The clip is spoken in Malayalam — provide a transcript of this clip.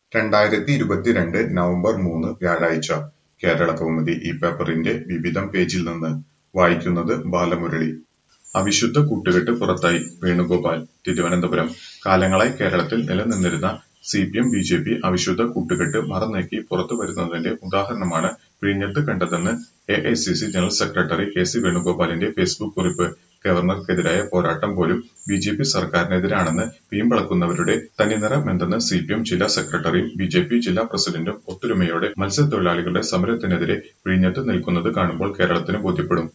രണ്ടായിരത്തി ഇരുപത്തിരണ്ട് നവംബർ മൂന്ന് വ്യാഴാഴ്ച കേരളകൗമുദി ഈ പേപ്പറിന്റെ വിവിധം പേജിൽ നിന്ന് വായിക്കുന്നത് ബാലമുരളി അവിശുദ്ധ കൂട്ടുകെട്ട് പുറത്തായി വേണുഗോപാൽ തിരുവനന്തപുരം കാലങ്ങളായി കേരളത്തിൽ നിലനിന്നിരുന്ന C P M B J P അവിശുദ്ധ കൂട്ടുകെട്ട് മറനീക്കി പുറത്തു വരുന്നതിന്റെ ഉദാഹരണമാണ് വിഴിഞ്ഞത്ത് കണ്ടതെന്ന് A I C C general secretary K C വേണുഗോപാലിന്റെ ഫേസ്ബുക്ക് കുറിപ്പ് ഗവർണർക്കെതിരായ പോരാട്ടം പോലും ബി ജെ പി സർക്കാരിനെതിരാണെന്ന് വീമ്പിളക്കുന്നവരുടെ തനിനിറമെന്തെന്ന് സി പി എം ജില്ലാ സെക്രട്ടറിയും ബി ജെ പി ജില്ലാ പ്രസിഡന്റും ഒത്തൊരുമയോടെ മത്സ്യത്തൊഴിലാളികളുടെ സമരത്തിനെതിരെ വിഴിഞ്ഞത്ത് നിൽക്കുന്നത് കാണുമ്പോൾ കേരളത്തിന് ബോധ്യപ്പെടും